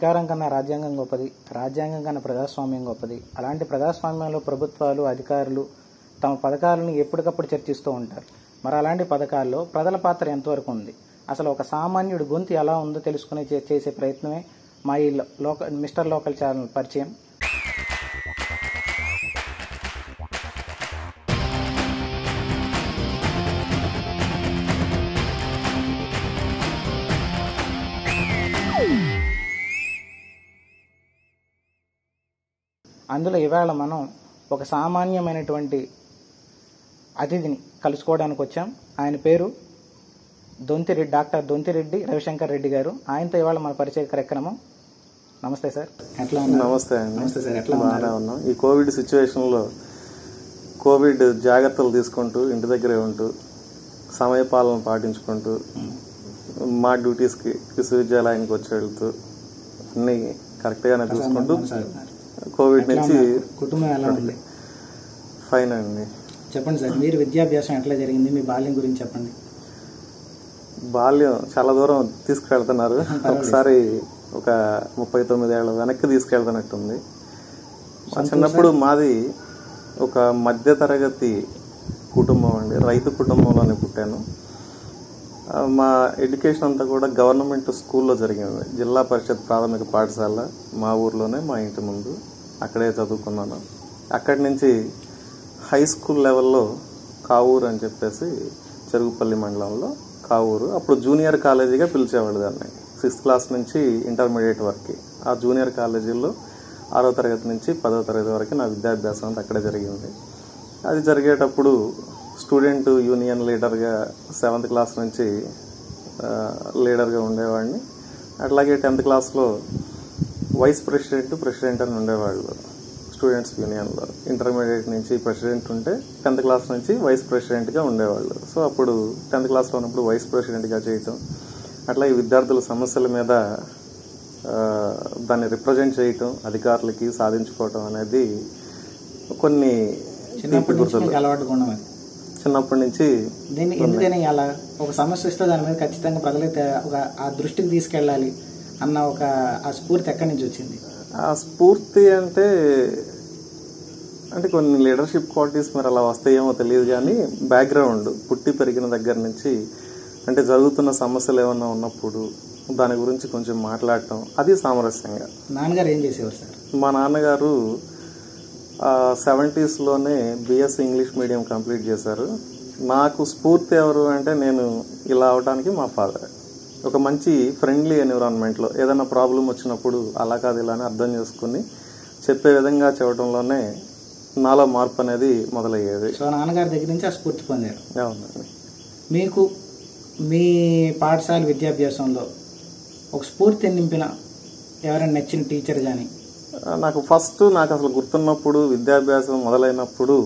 అధికారం కన్నా రాజ్యాంగం గొప్పది రాజ్యాంగం కన్నా ప్రజాస్వామ్యం గొప్పది అలాంటి ప్రజాస్వామ్యంలో ప్రభుత్వాలు అధికారులు తమ పథకాలను ఎప్పటికప్పుడు చర్చిస్తూ ఉంటారు మరి అలాంటి పథకాల్లో ప్రజల పాత్ర ఎంతవరకు ఉంది అసలు ఒక సామాన్యుడి గొంతు ఎలా ఉందో తెలుసుకునే చే- చేసే ప్రయత్నమే మా ఈ లో- లోకల్ మిస్టర్ లోకల్ ఛానల్ పరిచయం అందులో ఇవాళ మనం ఒక సామాన్యమైనటువంటి అతిథిని కలుసుకోవడానికి వచ్చాం ఆయన పేరు దొంతిరెడ్డి డాక్టర్ దొంతిరెడ్డి రవిశంకర్ రెడ్డి గారు ఆయనతో ఇవాళ మన పరిచయ కార్యక్రమం నమస్తే సార్ ఎట్లా ఉన్నారు నమస్తే అండి నమస్తే సార్ ఎట్లా బాగానే ఉన్నారు ఉన్నాం ఈ కోవిడ్ సిచ్యువేషన్ లో కోవిడ్ జాగ్రత్తలు తీసుకుంటూ ఇంటి దగ్గరే ఉంటూ సమయపాలన పాటించుకుంటూ మా డ్యూటీస్ కి విశ్వవిద్యాలయానికి వచ్చి వెళ్తూ అన్ని కరెక్ట్ గానే చూసుకుంటూ కొనసాగుతున్నారు. కోవిడ్ ఎట్లా నుంచి ఉన్నారు? కుటుంబం ఎలా ఉంది ఫైన్ అండి చెప్పండి సార్ మీరు విద్యాభ్యాసం ఎట్లా జరిగింది మీ బాల్యం గురించి చెప్పండి బాల్యం చాలా దూరం తీసుకువెళ్తున్నారు ఒకసారి ఒక ముప్పై తొమ్మిది ఏళ్ళ వెనక్కి తీసుకెళ్తున్నట్టుంది మా చిన్నప్పుడు మాది ఒక మధ్య తరగతి కుటుంబం అండి రైతు కుటుంబంలోనే పుట్టాను ఆ, మా ఎడ్యుకేషన్ అంతా కూడా గవర్నమెంట్ స్కూల్లో జరిగింది జిల్లా పరిషత్ ప్రాథమిక పాఠశాల మా ఊర్లోనే మా ఇంటి ముందు అక్కడే చదువుకున్నాను అక్కడి నుంచి హై స్కూల్ లెవెల్లో కావూరు అని చెప్పేసి చెరుగుపల్లి మండలంలో కావూరు అప్పుడు జూనియర్ కాలేజీగా పిలిచేవాళ్ళు దాన్ని సిక్స్త్ క్లాస్ నుంచి ఇంటర్మీడియట్ వరకు ఆ జూనియర్ కాలేజీలో ఆరో తరగతి నుంచి పదో తరగతి వరకు నా విద్యాభ్యాసం అంతా అక్కడే జరిగింది అది జరిగేటప్పుడు స్టూడెంట్ యూనియన్ లీడర్గా సెవెంత్ క్లాస్ నుంచి ఆ, లీడర్గా ఉండేవాడిని అట్లాగే టెన్త్ క్లాస్లో వైస్ ప్రెసిడెంట్ ప్రెసిడెంట్ అని ఉండేవాళ్ళు స్టూడెంట్స్ యూనియన్లో ఇంటర్మీడియట్ నుంచి ప్రెసిడెంట్ ఉంటే టెన్త్ క్లాస్ నుంచి వైస్ ప్రెసిడెంట్గా ఉండేవాళ్ళు సో అప్పుడు టెన్త్ క్లాస్లో ఉన్నప్పుడు వైస్ ప్రెసిడెంట్గా చేయటం అట్లా ఈ విద్యార్థుల సమస్యల మీద ఆ, దాన్ని రిప్రజెంట్ చేయటం అధికారులకి సాధించుకోవటం అనేది కొన్ని చిన్నప్పటి నుంచి మీకు అలవాటు గుణం అది చిన్నప్పటి నుంచి దీన్ని ఎందుకని అలా ఒక సమస్య వస్తే దాని మీద ఖచ్చితంగా ప్రజలకు తే- ఒక ఆ దృష్టికి తీసుకెళ్ళాలి అన్న ఒక ఆ స్ఫూర్తి ఎక్కడి నుంచి వచ్చింది ఆ స్ఫూర్తి అంటే అంటే కొన్ని లీడర్షిప్ క్వాలిటీస్ మరి అలా వస్తాయేమో తెలియదు కానీ బ్యాక్గ్రౌండ్ పుట్టి పెరిగిన దగ్గర నుంచి అంటే జరుగుతున్న సమస్యలు ఏమన్నా ఉన్నప్పుడు దాని గురించి కొంచెం మాట్లాడటం అది సామరస్యంగా నాన్నగారు ఏం చేసేవారు సార్ మా నాన్నగారు సెవెంటీస్లోనే బిఎస్సి ఇంగ్లీష్ మీడియం కంప్లీట్ చేశారు నాకు స్ఫూర్తి ఎవరు అంటే నేను ఇలా అవడానికి మా ఫాదర్ ఒక మంచి ఫ్రెండ్లీ ఎన్విరాన్మెంట్లో ఏదైనా ప్రాబ్లం వచ్చినప్పుడు అలా కాదు ఇలా అని అర్థం చేసుకుని చెప్పే విధంగా చెప్పడంలోనే నాలో మార్పు అనేది మొదలయ్యేది సో నాన్నగారి దగ్గర నుంచి ఆ స్ఫూర్తి పొందారు అవునండి మీకు మీ పాఠశాల విద్యాభ్యాసంలో ఒక స్ఫూర్తి నింపిన ఎవరైనా నచ్చిన టీచర్ కానీ ఆ, నాకు ఫస్ట్ నాకు అసలు గుర్తున్నప్పుడు విద్యాభ్యాసం మొదలైనప్పుడు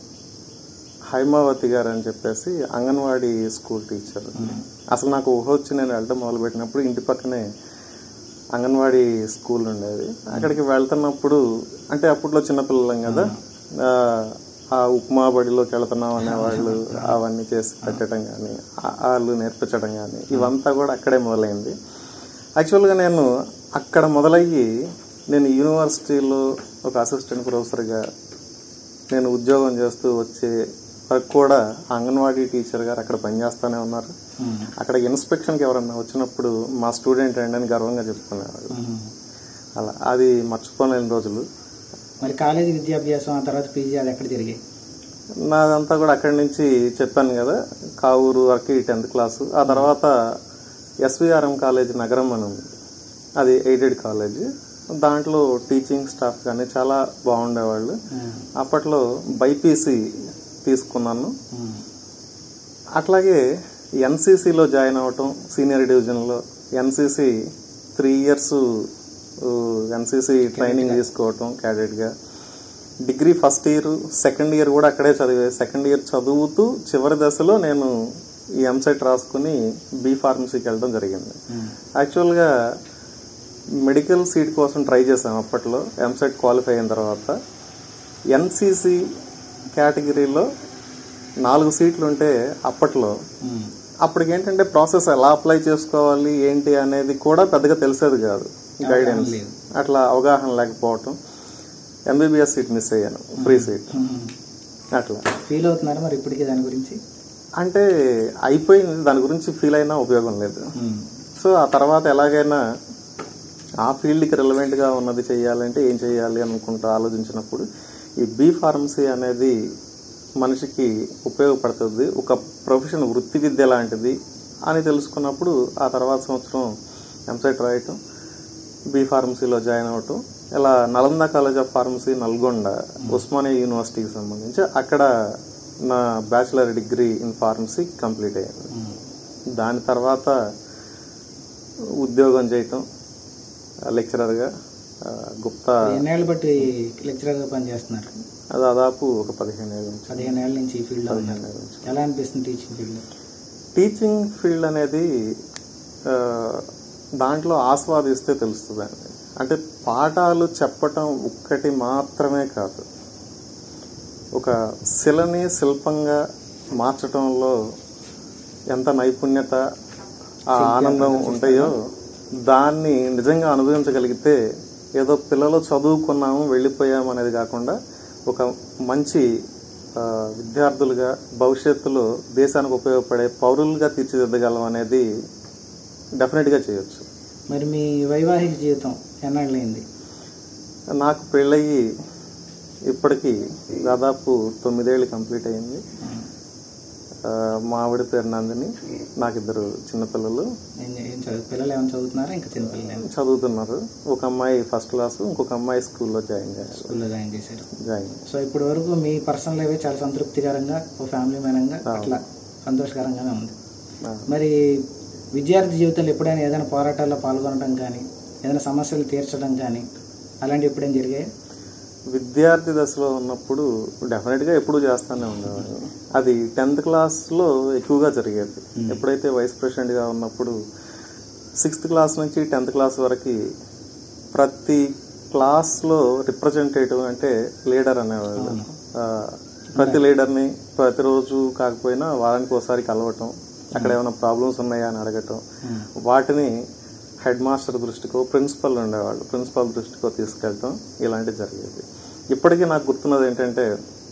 హైమావతి గారు అని చెప్పేసి అంగన్వాడీ స్కూల్ టీచర్ అసలు నాకు ఊహ వచ్చి నేను వెళ్ళడం మొదలుపెట్టినప్పుడు ఇంటి పక్కనే అంగన్వాడీ స్కూల్ ఉండేది అక్కడికి వెళ్తున్నప్పుడు అంటే అప్పట్లో చిన్నపిల్లలం కదా ఆ, ఆ ఉప్మా బడిలోకి వెళ్తున్నాం అనేవాళ్ళు అవన్నీ చేసి పెట్టడం కానీ వాళ్ళు నేర్పించడం కానీ ఇవంతా కూడా అక్కడే మొదలైంది యాక్చువల్గా నేను అక్కడ మొదలయ్యి నేను యూనివర్సిటీలో ఒక అసిస్టెంట్ ప్రొఫెసర్గా నేను ఉద్యోగం చేస్తూ వచ్చే వరకు కూడా అంగన్వాడీ టీచర్ గారు అక్కడ పనిచేస్తూనే ఉన్నారు అక్కడ ఇన్స్పెక్షన్కి ఎవరన్నా వచ్చినప్పుడు మా స్టూడెంట్ అండి అని గర్వంగా చెప్పుకునేవాళ్ళు అలా అది మర్చిపోలేని రోజులు మరి కాలేజీ విద్యాభ్యాసం ఆ తర్వాత పీజీ అది ఎక్కడ జరిగాయి నాదంతా కూడా అక్కడి నుంచి చెప్పాను కదా కావూరు వరకు టెన్త్ క్లాసు ఆ తర్వాత ఎస్విఆర్ఎం కాలేజ్ నగరం అని ఉంది అది ఎయిడెడ్ కాలేజ్ దాంట్లో టీచింగ్ స్టాఫ్ కానీ చాలా బాగుండేవాళ్ళు అప్పట్లో బైపీసీ తీసుకున్నాను అట్లాగే ఎన్సీసీలో జాయిన్ అవ్వటం సీనియర్ డివిజన్లో NCC three years NCC training తీసుకోవటం క్యాడెట్గా degree first year second year కూడా అక్కడే చదివే సెకండ్ ఇయర్ చదువుతూ చివరి దశలో నేను ఈ ఎంసెట్ రాసుకుని బీ ఫార్మసీకి వెళ్ళడం జరిగింది యాక్చువల్గా మెడికల్ సీట్ కోసం ట్రై చేశాం అప్పట్లో ఎంసెట్ క్వాలిఫై అయిన తర్వాత ఎన్సీసీ కేటగిరీలో నాలుగు సీట్లు ఉంటే అప్పట్లో అప్పటికి ఏంటంటే ప్రాసెస్ ఎలా అప్లై చేసుకోవాలి ఏంటి అనేది కూడా పెద్దగా తెలిసేది కాదు గైడెన్స్ లేదు. అట్లా అవగాహన లేకపోవటం ఎంబీబీఎస్ సీట్ మిస్ అయ్యాను ఫ్రీ సీట్ అట్లా ఫీల్ అవుతున్నారా మరి ఇప్పటికీ దాని గురించి అంటే అయిపోయింది దాని గురించి ఫీల్ అయినా ఉపయోగం లేదు సో ఆ తర్వాత ఎలాగైనా ఆ ఫీల్డ్కి రిలవెంట్గా ఉన్నది చేయాలంటే ఏం చేయాలి అనుకుంటూ ఆలోచించినప్పుడు ఈ బీ ఫార్మసీ అనేది మనిషికి ఉపయోగపడుతుంది ఒక ప్రొఫెషన్ వృత్తి విద్య లాంటిది అని తెలుసుకున్నప్పుడు ఆ తర్వాత సంవత్సరం ఎంసెట్ రాయటం బీ ఫార్మసీలో జాయిన్ అవ్వటం ఇలా Nalanda college of pharmacy Nalgonda Osmania యూనివర్సిటీకి సంబంధించి అక్కడ నా bachelor degree in pharmacy complete అయ్యింది దాని తర్వాత ఉద్యోగం చేయటం లెక్చరర్గా ఆ, గుప్తా ఎన్నేళ్ళు బట్టి లెక్చరర్గా పనిచేస్తున్నారు దాదాపు ఒక పదిహేను ఏళ్ళ నుంచి పదిహేను ఏళ్ళ నుంచి ఈ ఫీల్డ్లో ఉన్నారు ఎలా అనిపిస్తుంది టీచింగ్ ఫీల్డ్లో టీచింగ్ ఫీల్డ్ అనేది ఆ, దాంట్లో ఆస్వాదిస్తే తెలుస్తుందండి అంటే పాఠాలు చెప్పటం ఒక్కటి మాత్రమే కాదు ఒక శిలని శిల్పంగా మార్చటంలో ఎంత నైపుణ్యత ఆ ఆనందం ఉంటాయో దాన్ని నిజంగా అనుభవించగలిగితే ఏదో పిల్లలు చదువుకున్నాము వెళ్ళిపోయాము అనేది కాకుండా ఒక మంచి ఆ, విద్యార్థులుగా భవిష్యత్తులో దేశానికి ఉపయోగపడే పౌరులుగా తీర్చిదిద్దగలం అనేది డెఫినెట్గా చేయొచ్చు మరి మీ వైవాహిక జీవితం ఎన్నాళ్ళైంది నాకు పెళ్ళయి ఇప్పటికి దాదాపు తొమ్మిదేళ్ళు కంప్లీట్ అయింది ఆ, మా ఆవిడ పేరు నందిని నాకు ఇద్దరు చిన్నపిల్లలు ఏం ఏం చదువు పిల్లలు ఏమైనా చదువుతున్నారా ఇంకా చిన్నపిల్లలు చదువుతున్నారు ఒక అమ్మాయి ఫస్ట్ క్లాస్ ఇంకొక అమ్మాయి స్కూల్లో జాయిన్ చేయాలి స్కూల్లో జాయిన్ చేశారు జాయిన్ సో ఇప్పటి వరకు మీ పర్సనల్ లైఫ్ చాలా సంతృప్తికరంగా ఓ ఫ్యామిలీ మేనంగా అట్లా సంతోషకరంగానే ఉంది ఆ. మరి విద్యార్థి జీవితంలో ఎప్పుడైనా ఏదైనా పోరాటాల్లో పాల్గొనడం కానీ ఏదైనా సమస్యలు తీర్చడం కానీ అలాంటివి ఎప్పుడైనా జరిగాయి విద్యార్థి దశలో ఉన్నప్పుడు డెఫినెట్గా ఎప్పుడు చేస్తానే ఉండేవాడిని అది టెన్త్ క్లాస్లో ఎక్కువగా జరిగేది ఎప్పుడైతే వైస్ ప్రెసిడెంట్గా ఉన్నప్పుడు సిక్స్త్ క్లాస్ నుంచి టెన్త్ క్లాస్ వరకు ప్రతి క్లాస్లో రిప్రజెంటేటివ్ అంటే లీడర్ అనేవాళ్ళు ఆ, ప్రతి లీడర్ని ప్రతిరోజు కాకపోయినా వారానికి ఒకసారి కలవటం అక్కడ ఏమైనా ప్రాబ్లమ్స్ ఉన్నాయా అని అడగటం వాటిని హెడ్ మాస్టర్ దృష్టికో ప్రిన్సిపల్ ఉండేవాళ్ళు ప్రిన్సిపల్ దృష్టికో తీసుకెళ్ళటం ఇలాంటివి జరిగేది ఇప్పటికీ నాకు గుర్తున్నది ఏంటంటే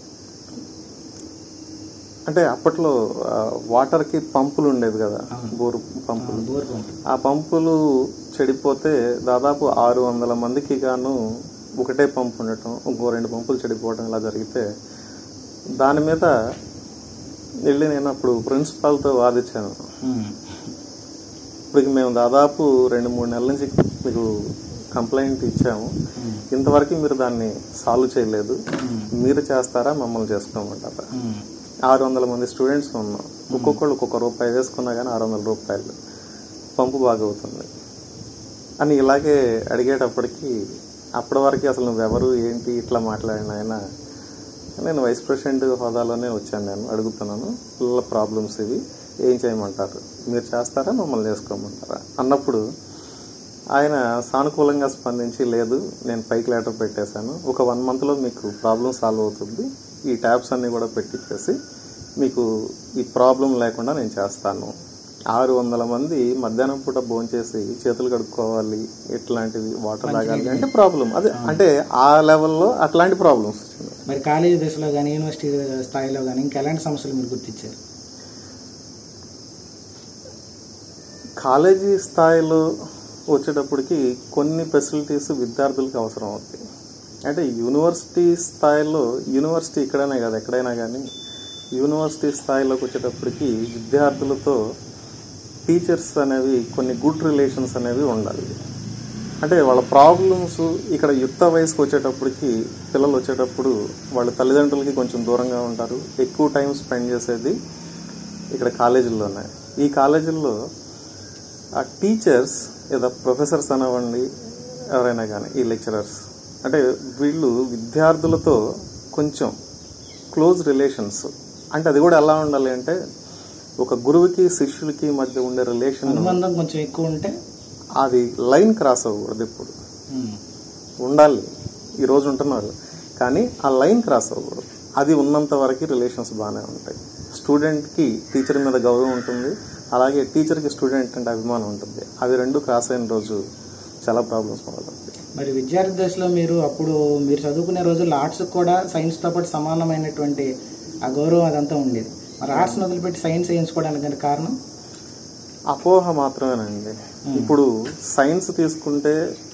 అంటే అప్పట్లో ఆ, వాటర్కి పంపులు ఉండేవి కదా బోరు పంపులు బోర్ పంపు ఆ పంపులు చెడిపోతే దాదాపు ఆరు వందల మందికి గాను ఒకటే పంపు ఉండటం ఇంకో రెండు పంపులు చెడిపోవడం ఇలా జరిగితే దాని మీద వెళ్ళి నేను అప్పుడు ప్రిన్సిపాల్తో వాదించాను ఇప్పుడు మేము దాదాపు రెండు మూడు నెలల నుంచి మీకు కంప్లైంట్ ఇచ్చాము ఇంతవరకు మీరు దాన్ని సాల్వ్ చేయలేదు మీరు చేస్తారా మమ్మల్ని చేసుకోమంటారా ఆరు వందల మంది స్టూడెంట్స్ ఉన్నాం ఒక్కొక్కళ్ళు ఒక్కొక్క రూపాయి వేసుకున్నా కానీ ఆరు వందల రూపాయలు పంపు బాగవుతుంది అని ఇలాగే అడిగేటప్పటికి అప్పటి వరకు అసలు నువ్వెవరు ఏంటి ఇట్లా మాట్లాడిన ఆయన నేను వైస్ ప్రెసిడెంట్ హోదాలోనే వచ్చాను నేను అడుగుతున్నాను పిల్లల ప్రాబ్లమ్స్ ఇవి ఏం చేయమంటారు మీరు చేస్తారా మమ్మల్ని చేసుకోమంటారా అన్నప్పుడు ఆయన సానుకూలంగా స్పందించి లేదు నేను పైకి లెటర్ పెట్టేశాను ఒక వన్ మంత్లో మీకు ప్రాబ్లం సాల్వ్ అవుతుంది ఈ ట్యాబ్స్ అన్ని కూడా పెట్టించేసి మీకు ఈ ప్రాబ్లం లేకుండా నేను చేస్తాను ఆరు వందల మంది మధ్యాహ్నం పూట భోంచేసి చేతులు కడుక్కోవాలి ఇట్లాంటివి వాటర్ తాగాలి అంటే ప్రాబ్లం అదే అంటే ఆ లెవెల్లో అట్లాంటి ప్రాబ్లమ్స్ మరి కాలేజీ దశలో కానీ యూనివర్సిటీ స్థాయిలో కానీ ఇంకా ఎలాంటి సమస్యలు మీరు గుర్తించారు కాలేజీ స్థాయిలో వచ్చేటప్పటికి కొన్ని ఫెసిలిటీస్ విద్యార్థులకు అవసరం అవుతాయి అంటే యూనివర్సిటీ స్థాయిలో యూనివర్సిటీ ఇక్కడనే కాదు ఎక్కడైనా కానీ యూనివర్సిటీ స్థాయిలోకి వచ్చేటప్పటికి విద్యార్థులతో టీచర్స్ అనేవి కొన్ని గుడ్ రిలేషన్స్ అనేవి ఉండాలి అంటే వాళ్ళ ప్రాబ్లమ్స్ ఇక్కడ యుక్త వయసుకు వచ్చేటప్పటికి పిల్లలు వచ్చేటప్పుడు వాళ్ళ తల్లిదండ్రులకి కొంచెం దూరంగా ఉంటారు ఎక్కువ టైం స్పెండ్ చేసేది ఇక్కడ కాలేజీల్లోనే ఈ కాలేజీల్లో ఆ టీచర్స్ లేదా ప్రొఫెసర్స్ అనవ్వండి ఎవరైనా కానీ ఈ లెక్చరర్స్ అంటే వీళ్ళు విద్యార్థులతో కొంచెం క్లోజ్ రిలేషన్స్ అంటే అది కూడా ఎలా ఉండాలి అంటే ఒక గురువుకి శిష్యులకి మధ్య ఉండే రిలేషన్ అనుబంధం కొంచెం ఎక్కువ ఉంటే అది లైన్ క్రాస్ అవ్వకూడదు ఇప్పుడు ఉమ్, ఉండాలి ఈ రోజు ఉంటున్నారు కానీ ఆ లైన్ క్రాస్ అవ్వకూడదు అది ఉన్నంత వరకు రిలేషన్స్ బాగానే ఉంటాయి స్టూడెంట్కి టీచర్ మీద గౌరవం ఉంటుంది అలాగే టీచర్కి స్టూడెంట్ అంటే అభిమానం ఉంటుంది అవి రెండు క్రాస్ అయిన రోజు చాలా ప్రాబ్లమ్స్ మొదలవుతాయి మరి విద్యార్థి దశలో మీరు అప్పుడు మీరు చదువుకునే రోజుల్లో ఆర్ట్స్ కూడా సైన్స్తో పాటు సమానమైనటువంటి ఆ గౌరవం అదంతా ఉండేది మరి ఆర్ట్స్ వదిలిపెట్టి సైన్స్ ఎంచుకోవడానికి గల కారణం అపోహ మాత్రమేనండి ఇప్పుడు సైన్స్ తీసుకుంటే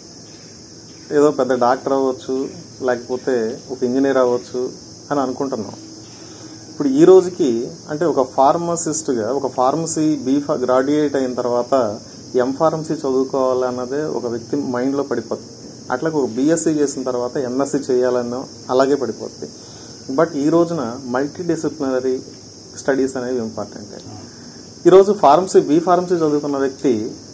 ఏదో పెద్ద డాక్టర్ అవ్వచ్చు లేకపోతే ఒక ఇంజనీర్ అవ్వచ్చు అని అనుకుంటున్నాం ఇప్పుడు ఈ రోజుకి అంటే ఒక ఫార్మసిస్ట్గా ఒక ఫార్మసీ బీ గ్రాడ్యుయేట్ అయిన తర్వాత ఎం ఫార్మసీ చదువుకోవాలన్నదే ఒక వ్యక్తి మైండ్లో పడిపోతుంది అట్లా ఒక బీఎస్సీ చేసిన తర్వాత ఎంఎస్సీ చేయాలన్నో అలాగే పడిపోతుంది బట్ ఈ రోజున మల్టీ డిసిప్లినరీ స్టడీస్ అనేవి ఇంపార్టెంట్ ఈరోజు ఫార్మసీ బీ ఫార్మసీ చదువుకున్న వ్యక్తి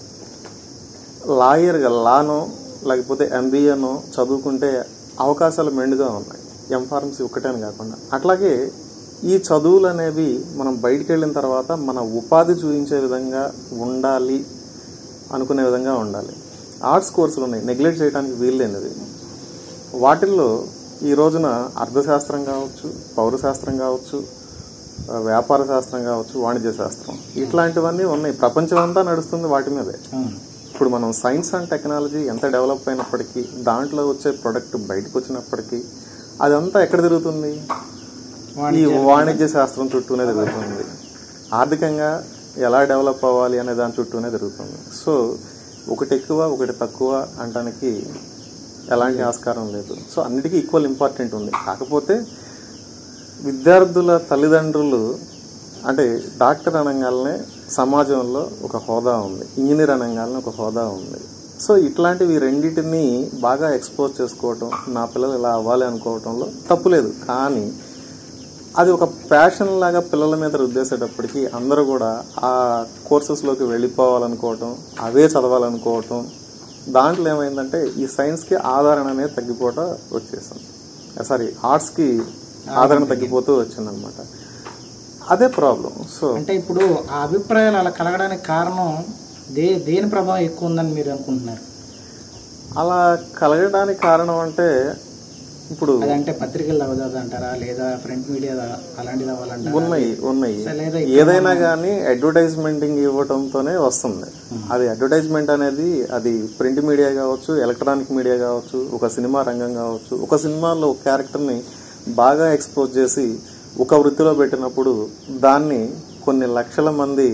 లాయర్గా లానో లేకపోతే ఎంబీఏనో చదువుకుంటే అవకాశాలు మెండుగా ఉన్నాయి ఎం ఫార్మసీ ఒక్కటే అని కాకుండా అట్లాగే ఈ చదువులు అనేవి మనం బయటికి వెళ్ళిన తర్వాత మన ఉపాధి చూపించే విధంగా ఉండాలి అనుకునే విధంగా ఉండాలి ఆర్ట్స్ కోర్సులు ఉన్నాయి నెగ్లెక్ట్ చేయడానికి వీల్లేనిది వాటిల్లో ఈ రోజున అర్థశాస్త్రం కావచ్చు పౌరశాస్త్రం కావచ్చు ఆ, వ్యాపార శాస్త్రం కావచ్చు వాణిజ్య శాస్త్రం ఇట్లాంటివన్నీ ఉన్నాయి ప్రపంచం అంతా నడుస్తుంది వాటి మీదే అవును ఇప్పుడు మనం సైన్స్ అండ్ టెక్నాలజీ ఎంత డెవలప్ అయినప్పటికీ దాంట్లో వచ్చే ప్రొడక్ట్ బయటకు వచ్చినప్పటికీ అదంతా ఎక్కడ తిరుగుతుంది ఈ వాణిజ్య శాస్త్రం చుట్టూనే తిరుగుతుంది ఆర్థికంగా ఎలా డెవలప్ అవ్వాలి అనే దాని చుట్టూనే తిరుగుతుంది సో ఒకటి ఎక్కువ ఒకటి తక్కువ అంటానికి ఎలాంటి ఆస్కారం లేదు సో అన్నిటికీ ఈక్వల్ ఇంపార్టెంట్ ఉంది కాకపోతే విద్యార్థుల తల్లిదండ్రులు అంటే డాక్టర్ అనగానే సమాజంలో ఒక హోదా ఉంది ఇంజనీర్ అనగానే ఒక హోదా ఉంది సో ఇట్లాంటివి రెండింటిని బాగా ఎక్స్పోజ్ చేసుకోవటం నా పిల్లలు ఇలా అవ్వాలి అనుకోవటంలో తప్పులేదు కానీ అది ఒక ప్యాషన్ లాగా పిల్లల మీద రుద్దేసేటప్పటికి అందరూ కూడా ఆ కోర్సెస్లోకి వెళ్ళిపోవాలనుకోవటం అవే చదవాలనుకోవటం దాంట్లో ఏమైందంటే ఈ సైన్స్కి ఆదరణ అనేది తగ్గిపోవటం వచ్చేసింది సారీ ఆర్ట్స్కి ఆదరణ తగ్గిపోతూ వచ్చిందనమాట అదే ప్రాబ్లం సో అంటే ఇప్పుడు ఆ అభిప్రాయాలు అలా కలగడానికి కారణం దే దేని ప్రభావం ఎక్కువ ఉందని మీరు అనుకుంటున్నారు అలా కలగడానికి కారణం అంటే ఇప్పుడు అదంటే పత్రికలు అవ్వదు అంటారా లేదా ఫ్రంట్ మీడియా అలాంటిది అవ్వాలంటారా ఉన్నాయి ఉన్నాయి సరే, లేదా ఏదైనా కానీ అడ్వర్టైజ్మెంటింగ్ ఇవ్వడంతోనే వస్తుంది అది అడ్వర్టైజ్మెంట్ అనేది అది ప్రింట్ మీడియా కావచ్చు ఎలక్ట్రానిక్ మీడియా కావచ్చు ఒక సినిమా రంగం కావచ్చు ఒక సినిమాలో ఒక క్యారెక్టర్ని బాగా ఎక్స్పోజ్ చేసి ఒక వృత్తిలో పెట్టినప్పుడు దాన్ని కొన్ని లక్షల మంది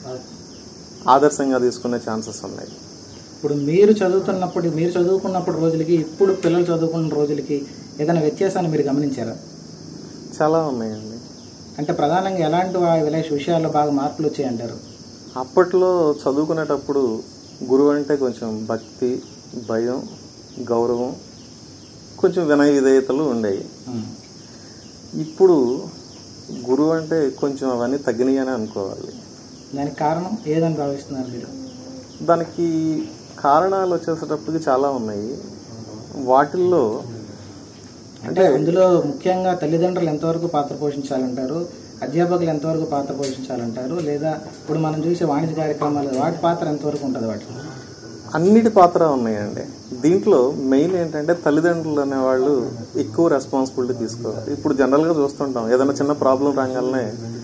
ఆదర్శంగా తీసుకునే ఛాన్సెస్ ఉన్నాయి ఇప్పుడు మీరు చదువుతున్నప్పుడు మీరు చదువుకున్నప్పుడు రోజులకి ఇప్పుడు పిల్లలు చదువుకున్న రోజులకి ఏదైనా వ్యత్యాసాన్ని మీరు గమనించారా చాలా ఉన్నాయండి అంటే ప్రధానంగా ఎలాంటి వా- విలేష విషయాల్లో బాగా మార్పులు వచ్చాయంటారు అప్పట్లో చదువుకునేటప్పుడు గురువు అంటే కొంచెం భక్తి భయం గౌరవం కొంచెం వినయ విధేయతలు ఉండేవి ఉం. ఇప్పుడు గురువు అంటే కొంచెం అవన్నీ తగ్గినాయి అని అనుకోవాలి దానికి కారణం ఏదని భావిస్తున్నారు మీరు దానికి కారణాలు వచ్చేసేటప్పటికి చాలా ఉన్నాయి వాటిల్లో అంటే అందులో ముఖ్యంగా తల్లిదండ్రులు ఎంతవరకు పాత్ర పోషించాలంటారు అధ్యాపకులు ఎంతవరకు పాత్ర పోషించాలంటారు లేదా ఇప్పుడు మనం చూసే వాణిజ్య కార్యక్రమాలు వాటి పాత్ర ఎంతవరకు ఉంటుంది వాటిలో అన్నిటి పాత్ర ఉన్నాయండి దీంట్లో మెయిన్ ఏంటంటే తల్లిదండ్రులు అనేవాళ్ళు ఎక్కువ రెస్పాన్సిబిలిటీ తీసుకోవాలి ఇప్పుడు జనరల్గా చూస్తుంటాం ఏదైనా చిన్న ప్రాబ్లం రాగానే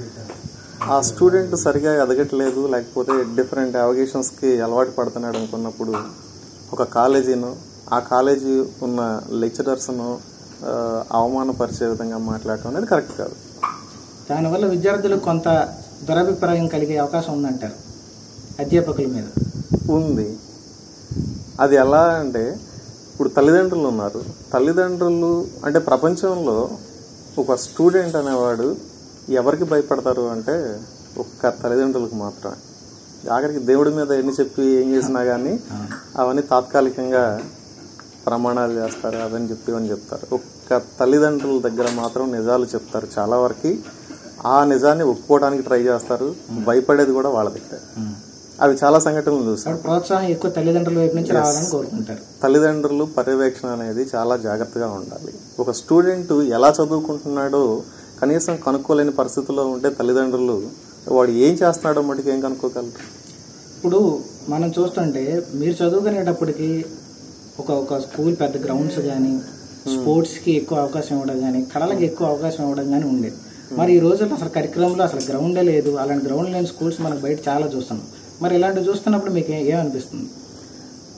ఆ స్టూడెంట్ సరిగా ఎదగట్లేదు లేకపోతే డిఫరెంట్ అవగేషన్స్కి అలవాటు పడుతున్నాడు అనుకున్నప్పుడు ఒక కాలేజీను ఆ కాలేజీ ఉన్న లెక్చరర్స్ను అవమానపరిచే విధంగా మాట్లాడటం అనేది కరెక్ట్ కాదు దానివల్ల విద్యార్థులకు కొంత దురభిప్రాయం కలిగే అవకాశం ఉందంటారు అధ్యాపకుల మీద ఉంది అది ఎలా అంటే ఇప్పుడు తల్లిదండ్రులు ఉన్నారు తల్లిదండ్రులు అంటే ప్రపంచంలో ఒక స్టూడెంట్ అనేవాడు ఎవరికి భయపడతారు అంటే ఒక్క తల్లిదండ్రులకు మాత్రమే ఆఖరికి దేవుడి మీద ఎన్ని చెప్పి ఏం చేసినా కానీ అవన్నీ తాత్కాలికంగా ప్రమాణాలు చేస్తారు అదని చెప్పి అని చెప్తారు ఒక్క తల్లిదండ్రుల దగ్గర మాత్రం నిజాలు చెప్తారు చాలా వరకు ఆ నిజాన్ని ఒప్పుకోవడానికి ట్రై చేస్తారు భయపడేది కూడా వాళ్ళ దగ్గర అవి చాలా సంఘటనలు చూస్తాం కాబట్టి ప్రోత్సాహం ఎక్కువ తల్లిదండ్రుల వైపు నుంచి రావాలని కోరుకుంటారు తల్లిదండ్రులు పర్యవేక్షణ అనేది చాలా జాగ్రత్తగా ఉండాలి ఒక స్టూడెంట్ ఎలా చదువుకుంటున్నాడో కనీసం కనుక్కోలేని పరిస్థితిలో ఉంటే తల్లిదండ్రులు వాడు ఏం చేస్తున్నాడో మటుకు ఏం కనుక్కోగలరు ఇప్పుడు మనం చూస్తుంటే మీరు చదువుకునేటప్పటికి ఒక ఒక స్కూల్ పెద్ద గ్రౌండ్స్ కానీ స్పోర్ట్స్కి ఎక్కువ అవకాశం ఇవ్వడం కానీ కళలకు ఎక్కువ అవకాశం ఇవ్వడం కానీ ఉండేది మరి ఈ రోజుల్లో అసలు కరికులంలో అసలు గ్రౌండే లేదు అలాంటి గ్రౌండ్ లేని స్కూల్స్ మనకు బయట చాలా చూస్తున్నాం మరి ఇలాంటివి చూస్తున్నప్పుడు మీకు ఏ- ఏమనిపిస్తుంది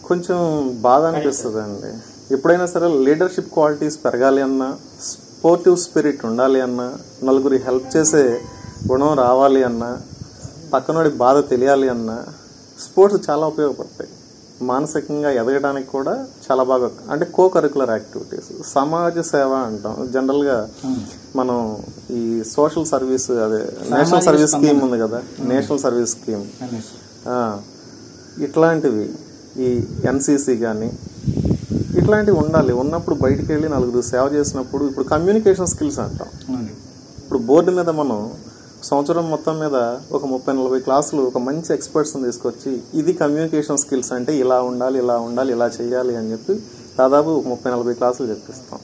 కొంచెం బాధ అనిపిస్తుంది అండి ఎప్పుడైనా సరే లీడర్షిప్ క్వాలిటీస్ పెరగాలి అన్నా స్పోర్టివ్ స్పిరిట్ ఉండాలి అన్నా నలుగురి హెల్ప్ చేసే గుణం రావాలి అన్నా పక్కనోడి బాధ తెలియాలి అన్నా స్పోర్ట్స్ చాలా ఉపయోగపడతాయి మానసికంగా ఎదగడానికి కూడా చాలా బాగా అంటే కో కరికులర్ యాక్టివిటీస్ సమాజ సేవ అంటాం జనరల్గా మనం ఈ సోషల్ సర్వీస్ అదే నేషనల్ సర్వీస్ స్కీమ్ ఉంది కదా నేషనల్ సర్వీస్ స్కీమ్ అనేసి. ఆ, ఇట్లాంటివి ఈ ఎన్సీసీ కానీ ఇట్లాంటివి ఉండాలి ఉన్నప్పుడు బయటికి వెళ్ళి నలుగురు సేవ చేసినప్పుడు ఇప్పుడు కమ్యూనికేషన్ స్కిల్స్ అంటాం అవును. ఇప్పుడు బోర్డు మీద మనం సంవత్సరం మొత్తం మీద ఒక ముప్పై నలభై క్లాసులు ఒక మంచి ఎక్స్పర్ట్స్ తీసుకొచ్చి ఇది కమ్యూనికేషన్ స్కిల్స్ అంటే ఇలా ఉండాలి ఇలా ఉండాలి ఇలా చేయాలి అని చెప్పి దాదాపు ఒక ముప్పై నలభై క్లాసులు చెప్పిస్తాం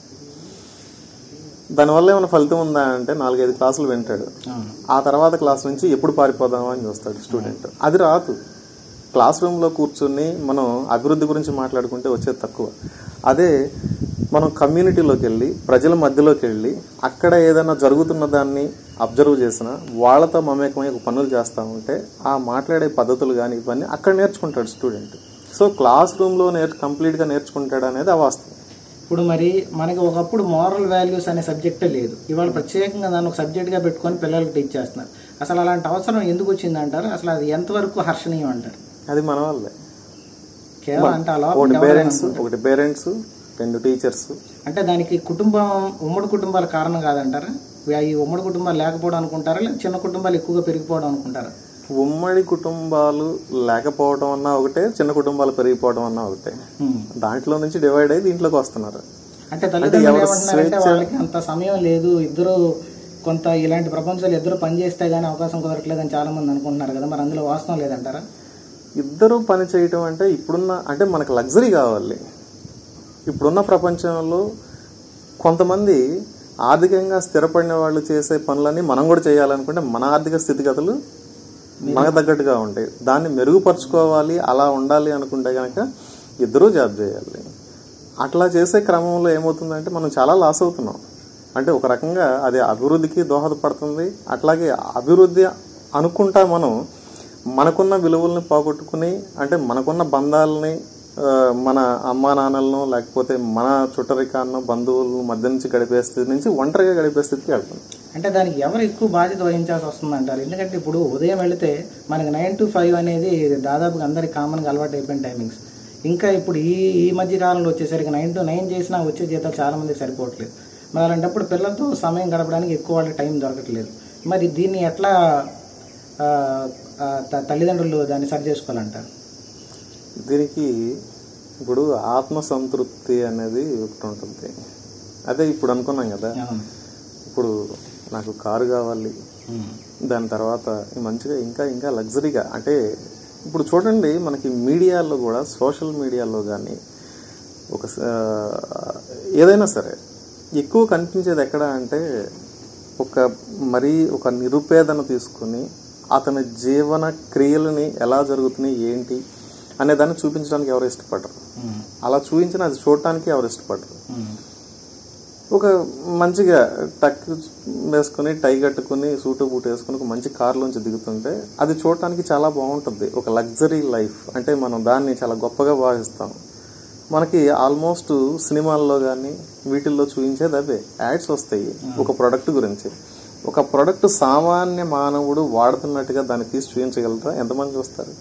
దానివల్ల ఏమైనా ఫలితం ఉందా అంటే నాలుగైదు క్లాసులు వింటాడు అవును. ఆ తర్వాత క్లాస్ నుంచి ఎప్పుడు పారిపోదామా అని చూస్తాడు స్టూడెంట్ అది రాదు క్లాస్ రూమ్ లో కూర్చుని మనం అభివృద్ధి గురించి మాట్లాడుకుంటే వచ్చేది తక్కువ అదే మనం కమ్యూనిటీలోకి వెళ్ళి ప్రజల మధ్యలోకి వెళ్ళి అక్కడ ఏదైనా జరుగుతున్న దాన్ని అబ్జర్వ్ చేసిన వాళ్ళతో మమేకమై ఒక పనులు చేస్తూ ఉంటే ఆ మాట్లాడే పద్ధతులు కానీ ఇవన్నీ అక్కడ నేర్చుకుంటాడు స్టూడెంట్ సో క్లాస్ రూమ్ లో నేర్ కంప్లీట్ గా నేర్చుకుంటాడు అనేది అవాస్తవం ఇప్పుడు మరి మనకి ఒకప్పుడు మోరల్ వాల్యూస్ అనే సబ్జెక్టే లేదు ఇవాళ ప్రత్యేకంగా దాన్ని ఒక సబ్జెక్ట్గా పెట్టుకొని పిల్లలకు టీచ్ చేస్తున్నారు అసలు అలాంటి అవసరం ఎందుకు వచ్చింది అంటారు అసలు అది ఎంతవరకు హర్షణీయం అంటారు అది మన వల్లే కేవలం అంటే అలా ఒకటి పేరెంట్స్ ఒకటి పేరెంట్స్ రెండు టీచర్స్ అంటే దానికి కుటుంబం ఉమ్మడి కుటుంబాల కారణం కాదంటారా ఈ ఉమ్మడి కుటుంబాలు లేకపోవడం అనుకుంటారా లేదా చిన్న కుటుంబాలు ఎక్కువగా పెరిగిపోవడం అనుకుంటారా ఉమ్మడి కుటుంబాలు లేకపోవడం అన్నా ఒకటే చిన్న కుటుంబాలు పెరిగిపోవడం అన్నా ఒకటే హ్మ్. దాంట్లో నుంచి డివైడ్ అయ్యి దీంట్లోకి వస్తున్నారు అంటే తల్లిదండ్రులు ఏమంటున్నారంటే వాళ్ళకి అంత సమయం లేదు ఇద్దరు కొంత ఇలాంటి ప్రపంచాలు ఇద్దరు పని చేస్తే గానీ అవకాశం కుదరట్లేదని చాలా మంది అనుకుంటున్నారు కదా మరి అందులో వాస్తవం లేదంటారా ఇద్దరు పని చేయటం అంటే ఇప్పుడున్న అంటే మనకు లగ్జరీ కావాలి ఇప్పుడున్న ప్రపంచంలో కొంతమంది ఆర్థికంగా స్థిరపడిన వాళ్ళు చేసే పనులన్నీ మనం కూడా చేయాలనుకుంటే మన ఆర్థిక స్థితిగతులు మనకు తగ్గట్టుగా ఉంటాయి దాన్ని మెరుగుపరుచుకోవాలి అలా ఉండాలి అనుకుంటే కనుక ఇద్దరూ జాబ్ చేయాలి అట్లా చేసే క్రమంలో ఏమవుతుందంటే మనం చాలా లాస్ అవుతున్నాం అంటే ఒక రకంగా అది అభివృద్ధికి దోహదపడుతుంది అట్లాగే అభివృద్ధి అనుకుంటా మనం మనకున్న విలువల్ని పోగొట్టుకుని అంటే మనకున్న బంధాలని ఆ, మన అమ్మా నాన్నలను లేకపోతే మన చుట్టరికాలను బంధువులను మధ్య నుంచి గడిపే స్థితి నుంచి ఒంటరిగా గడిపే స్థితికి వెళ్తుంది అంటే దానికి ఎవరు ఎక్కువ బాధ్యత వహించాల్సి వస్తుంది అంటారు ఎందుకంటే ఇప్పుడు ఉదయం వెళితే మనకి నైన్ టు ఫైవ్ అనేది దాదాపుగా అందరికి కామన్గా అలవాటు అయిపోయిన టైమింగ్స్ ఇంకా ఇప్పుడు ఈ ఈ మధ్య కాలంలో వచ్చేసరికి నైన్ టు నైన్ చేసినా వచ్చే జీతాలు చాలా మందికి సరిపోవట్లేదు మరి అలాంటప్పుడు పిల్లలతో సమయం గడపడానికి ఎక్కువ వాళ్ళకి టైం దొరకట్లేదు మరి దీన్ని ఎట్లా ఆ, ఆ, త- తల్లిదండ్రులు దాన్ని సరి చేసుకోవాలంటారు దీనికి ఇప్పుడు ఆత్మ సంతృప్తి అనేది ఒకటి ఉంటుంది అదే ఇప్పుడు అనుకున్నాం కదా అవును. ఇప్పుడు నాకు కారు కావాలి ఉమ్. దాని తర్వాత మంచిగా ఇంకా ఇంకా లగ్జరీగా అంటే ఇప్పుడు చూడండి మనకి మీడియాలో కూడా సోషల్ మీడియాలో కానీ ఒక స- ఏదైనా సరే ఎక్కువ కనిపించేది ఎక్కడ అంటే ఒక మరీ ఒక నిరుపేదను తీసుకుని అతని జీవన క్రియలని ఎలా జరుగుతున్నాయి ఏంటి అనే దాన్ని చూపించడానికి ఎవరు ఇష్టపడరు ఉమ్. అలా చూపించిన అది చూడటానికి ఎవరు ఇష్టపడరు ఉమ్. ఒక మంచిగా టక్ వేసుకుని టై కట్టుకుని సూటు బూట్ వేసుకుని ఒక మంచి కారులోంచి దిగుతుంటే అది చూడటానికి చాలా బాగుంటుంది ఒక లగ్జరీ లైఫ్ అంటే మనం దాన్ని చాలా గొప్పగా భావిస్తాం మనకి ఆల్మోస్ట్ సినిమాల్లో కానీ వీటిల్లో చూపించేది అవే యాడ్స్ వస్తాయి ఒక ప్రొడక్ట్ గురించి ఒక ప్రొడక్ట్ సామాన్య మానవుడు వాడుతున్నట్టుగా దాన్ని తీసి చూపించగలరా ఎంతమంది చూస్తారు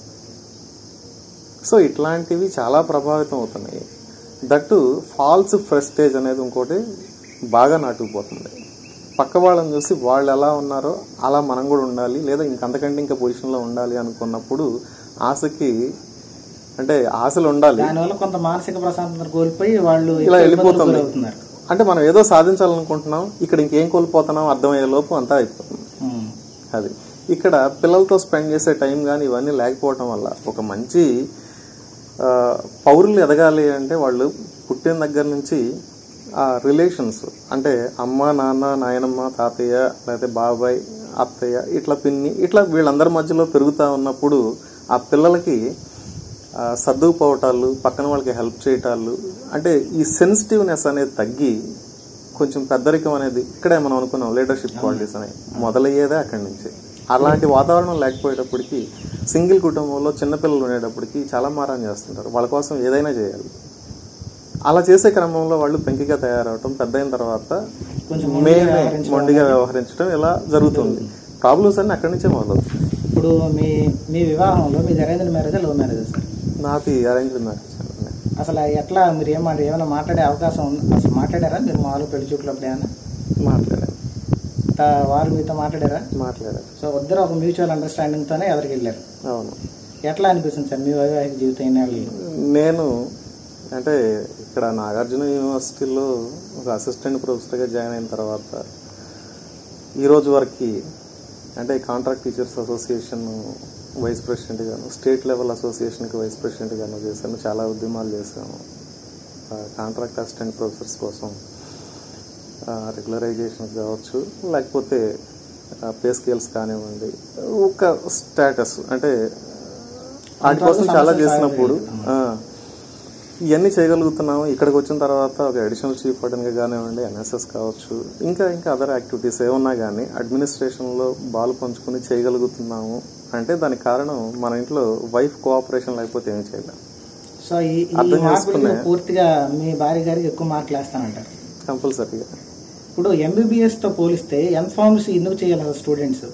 సో ఇట్లాంటివి చాలా ప్రభావితం అవుతున్నాయి దట్టు ఫాల్స్ ఫ్రెస్టేజ్ అనేది ఇంకోటి బాగా నాటుకుపోతుంది పక్క వాళ్ళని చూసి వాళ్ళు ఎలా ఉన్నారో అలా మనం కూడా ఉండాలి లేదా ఇంకంతకంటే ఇంకా పొజిషన్లో ఉండాలి అనుకున్నప్పుడు ఆశకి అంటే ఆశలు ఉండాలి దానివల్ల కొంత మానసిక ప్రశాంతత కోల్పోయి వాళ్ళు ఇలా ఎక్కువ ఇబ్బందులకు వెళ్ళిపోతుంది గురవుతున్నారు అంటే మనం ఏదో సాధించాలనుకుంటున్నాం ఇక్కడ ఇంకేం కోల్పోతున్నాం అర్థమయ్యే లోపు అంతా అయిపోతుంది ఉమ్. అది ఇక్కడ పిల్లలతో స్పెండ్ చేసే టైం కానీ ఇవన్నీ లేకపోవటం వల్ల ఒక మంచి ఆ, పౌరులు ఎదగాలి అంటే వాళ్ళు పుట్టిన దగ్గర నుంచి ఆ రిలేషన్స్ అంటే అమ్మ నాన్న నాయనమ్మ తాతయ్య లేకపోతే బాబాయ్ అత్తయ్య ఇట్లా పిన్ని ఇట్లా వీళ్ళందరి మధ్యలో పెరుగుతా ఉన్నప్పుడు ఆ పిల్లలకి ఆ, సర్దుకుపోవటాలు పక్కన వాళ్ళకి హెల్ప్ చేయటాలు అంటే ఈ సెన్సిటివ్నెస్ అనేది తగ్గి కొంచెం పెద్దరికం అనేది ఇక్కడే మనం అనుకున్నాం లీడర్షిప్ క్వాలిటీస్ అనేవి మొదలయ్యేదే అక్కడి నుంచి అలాంటి వాతావరణం లేకపోయేటప్పటికి సింగిల్ కుటుంబంలో చిన్నపిల్లలు ఉండేటప్పటికి చాలా మారం చేస్తుంటారు వాళ్ళ కోసం ఏదైనా చేయాలి అలా చేసే క్రమంలో వాళ్ళు పెంకిగా తయారవటం పెద్ద అయిన తర్వాత కొంచెం మేమే మొండిగా వ్యవహరించడం ఇలా జరుగుతుంది ప్రాబ్లమ్స్ అన్ని అక్కడి నుంచే మొదలవుతాయి ఇప్పుడు మీ మీ వివాహంలో మీ arrange marriage love marriage sir నాది అరేంజ్ మ్యారేజ్ అసలు ఎట్లా మీరు ఏమంటారు ఏమైనా మాట్లాడే అవకాశం ఉంది అసలు మాట్లాడారా మీరు మామూలు పెళ్లి చూపులప్పుడు ఏమైనా మాట్లాడాను తా- వారు మీతో మాట్లాడారా మాట్లాడాను సో ఇద్దరు ఒక మ్యూచువల్ అండర్స్టాండింగ్ తోనే ఎదురుకి వెళ్ళారు అవును ఎట్లా అనిపిస్తుంది సార్ మీ వైవాహిక జీవితం ఇన్నేళ్ళు నేను అంటే ఇక్కడ నాగార్జున యూనివర్సిటీలో ఒక అసిస్టెంట్ ప్రొఫెసర్గా జాయిన్ అయిన తర్వాత ఈ రోజు వరకు అంటే contract teachers association vice president గాను స్టేట్ లెవెల్ అసోసియేషన్కి వైస్ ప్రెసిడెంట్ గాను చేశాను చాలా ఉద్యమాలు చేశాము కాంట్రాక్ట్ అసిస్టెంట్ ప్రొఫెసర్స్ కోసం రెగ్యులరైజేషన్ కావచ్చు లేకపోతే పే స్కేల్స్ కానివ్వండి ఒక స్టేటస్ అంటే వాటి కోసం చాలా చేసినప్పుడు ఆ, ఇవన్నీ చేయగలుగుతున్నాము ఇక్కడికి వచ్చిన తర్వాత ఒక అడిషనల్ చీఫ్ వార్డెన్గా కానివ్వండి ఎన్ఎస్ఎస్ కావచ్చు ఇంకా ఇంకా అదర్ యాక్టివిటీస్ ఏమన్నా కానీ అడ్మినిస్ట్రేషన్లో బాల్ పంచుకుని చేయగలుగుతున్నాము అంటే దానికి కారణం మన ఇంట్లో వైఫ్ కోఆపరేషన్ లేకపోతే ఏం చేయలేం సో ఈ ఈ అర్థం మార్పులకి చేసుకునే. పూర్తిగా మీ భార్య గారికి ఎక్కువ మార్కులు వేస్తానంటారు కంపల్సరీగా ఇప్పుడు ఎంబీబీఎస్ తో పోలిస్తే ఎన్ఫార్మసీ ఎందుకు చేయాలి అసలు స్టూడెంట్స్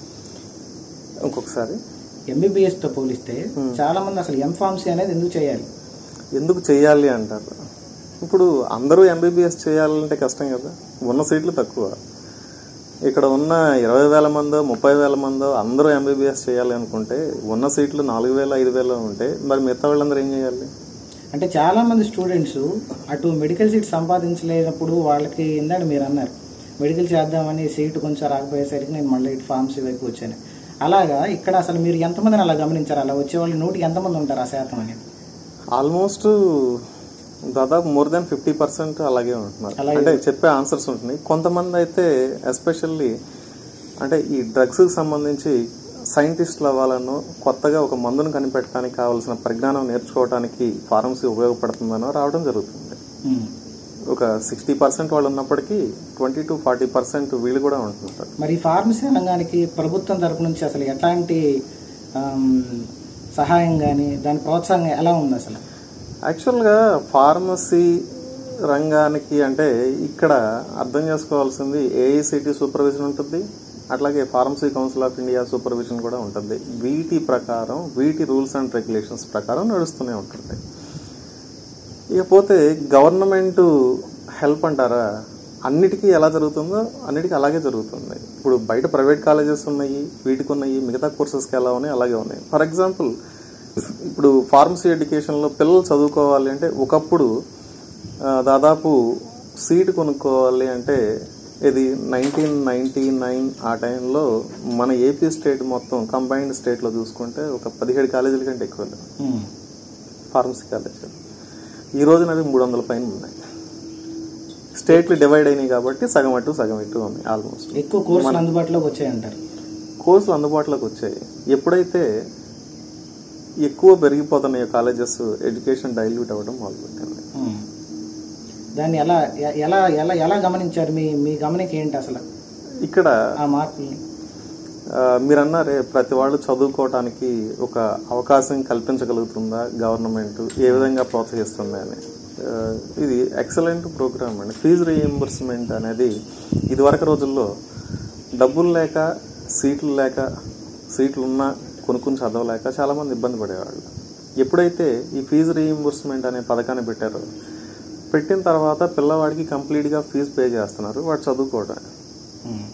ఇంకొకసారి ఎంబీబీఎస్ తో పోలిస్తే చాలా మంది అసలు ఎంఫార్మసీ అనేది ఎందుకు చేయాలి ఎందుకు చేయాలి అంటారు ఇప్పుడు అందరూ ఎంబీబీఎస్ చేయాలంటే కష్టం కదా ఉన్న సీట్లు తక్కువ ఇక్కడ ఉన్న ఇరవై వేల మందో ముప్పై వేల మందో అందరూ ఎంబీబీఎస్ చేయాలి అనుకుంటే ఉన్న సీట్లు నాలుగు వేల ఐదు వేల ఉంటే మరి మిగతా వాళ్ళందరూ ఏం చేయాలి అంటే చాలా మంది స్టూడెంట్స్ అటు మెడికల్ సీట్ సంపాదించలేనప్పుడు వాళ్ళకి ఇందాక మీరు అన్నారు మెడికల్ చేద్దామని సీట్ కొంచెం రాకపోయేసరికి నేను మళ్ళీ ఇటు ఫార్మసీ వైపు వచ్చాను అలాగా ఇక్కడ అసలు మీరు ఎంతమందిని అలా గమనించారు అలా వచ్చే వాళ్ళు నూటికి ఎంతమంది ఉంటారు ఆ శాతం అనేది ఆల్మోస్ట్ దాదాపు మోర్ దాన్ ఫిఫ్టీ పర్సెంట్ అలాగే ఉంటున్నారు అలాగే. అంటే చెప్పే ఆన్సర్స్ ఉంటున్నాయి కొంతమంది అయితే ఎస్పెషల్లీ అంటే ఈ డ్రగ్స్ కి సంబంధించి సైంటిస్టులు అవ్వాలనో కొత్తగా ఒక మందును కనిపెట్టడానికి కావాల్సిన పరిజ్ఞానం నేర్చుకోవడానికి ఫార్మసీ ఉపయోగపడుతుందనో రావడం జరుగుతుంది ఉమ్. ఒక సిక్స్టీ పర్సెంట్ వాళ్ళు ఉన్నప్పటికీ ట్వంటీ టు ఫార్టీ పర్సెంట్ వీళ్ళు కూడా ఉంటుంటారు మరి ఈ ఫార్మసీ రంగానికి ప్రభుత్వం తరపు నుంచి అసలు ఎట్లాంటి ఆమ్, సహాయం కానీ దాని ప్రోత్సాహం ఎలా ఉంది అసలు యాక్చువల్గా ఫార్మసీ రంగానికి అంటే ఇక్కడ అర్థం చేసుకోవాల్సింది ఏఐసిటి సూపర్విజన్ ఉంటుంది అట్లాగే pharmacy council of India supervision కూడా ఉంటుంది వీటి ప్రకారం వీటి రూల్స్ అండ్ రెగ్యులేషన్స్ ప్రకారం నడుస్తూనే ఉంటుంది ఇకపోతే గవర్నమెంట్ హెల్ప్ అంటారా అన్నిటికీ ఎలా జరుగుతుందో అన్నిటికీ అలాగే జరుగుతుంది ఇప్పుడు బయట ప్రైవేట్ కాలేజెస్ ఉన్నాయి వీటికి ఉన్నాయి మిగతా కోర్సెస్కి ఎలా ఉన్నాయి అలాగే ఉన్నాయి ఫర్ ఎగ్జాంపుల్ ఇప్పుడు ఫార్మసీ ఎడ్యుకేషన్లో పిల్లలు చదువుకోవాలి అంటే ఒకప్పుడు ఆ, దాదాపు సీట్ కొనుక్కోవాలి అంటే ఇది నైన్టీన్ నైన్టీ నైన్ ఆ టైంలో మన ఏపీ స్టేట్ మొత్తం కంబైన్డ్ స్టేట్లో చూసుకుంటే ఒక పదిహేడు కాలేజీల కంటే ఎక్కువ లేవు ఉమ్. ఫార్మసీ కాలేజ్ ఈ రోజున అవి మూడు వందల పైన ఉన్నాయి స్టేట్లు డివైడ్ అయినాయి కాబట్టి సగం అటు సగం ఇటు ఉన్నాయి ఆల్మోస్ట్ ఎక్కువ కోర్సులు అందుబాటులోకి వచ్చాయంటారు కోర్సులు అందుబాటులోకి వచ్చాయి ఎప్పుడైతే ఎక్కువ పెరిగిపోతున్నాయో కాలేజెస్ ఎడ్యుకేషన్ డైల్యూట్ అవ్వడం మొదలుపెట్టింది ఉమ్. దాన్ని ఎలా ఎ- ఎలా ఎలా ఎలా గమనించారు మీ మీ గమనిక ఏంటి అసలు ఇక్కడ ఆ మార్పుల్ని ఆ, మీరు అన్నారే ప్రతి వాళ్ళు చదువుకోవటానికి ఒక అవకాశం కల్పించగలుగుతుందా గవర్నమెంట్ ఏ విధంగా ప్రోత్సహిస్తుంది అని ఆ, ఇది ఎక్సలెంట్ ప్రోగ్రామ్ అండి ఫీజు రీఎంబర్స్మెంట్ అనేది ఇదివరకు రోజుల్లో డబ్బులు లేక సీట్లు లేక సీట్లు ఉన్నా కొనుక్కుని చదవలేక చాలా మంది ఇబ్బంది పడేవాళ్ళు ఎప్పుడైతే ఈ ఫీజు రీఎంబర్స్మెంట్ అనే పథకాన్ని పెట్టారో పెట్టిన తర్వాత పిల్లవాడికి కంప్లీట్గా ఫీజు పే చేస్తున్నారు వాడు చదువుకోవడం ఉమ్.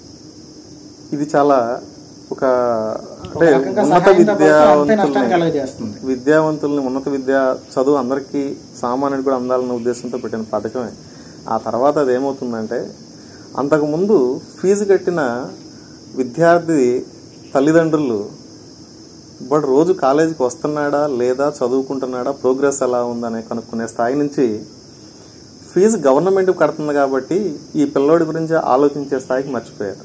ఇది చాలా ఒక ఒక అంటే రకంగా ఉన్నత సహాయంతో పాటు అంతే నష్టాన్ని విద్యావంతుల్ని కలగజేస్తుంది విద్యావంతుల్ని ఉన్నత విద్య చదువు అందరికీ సామాన్యుడు కూడా అందాలన్న ఉద్దేశంతో పెట్టిన పథకమే ఆ తర్వాత అది ఏమవుతుందంటే అంతకుముందు ఫీజు కట్టిన విద్యార్థి తల్లిదండ్రులు బట్ రోజు కాలేజీకి వస్తున్నాడా లేదా చదువుకుంటున్నాడా ప్రోగ్రెస్ ఎలా ఉందనే కనుక్కునే స్థాయి నుంచి ఫీజు గవర్నమెంట్ కడుతుంది కాబట్టి ఈ పిల్లోడి గురించి ఆలోచించే స్థాయికి మర్చిపోయారు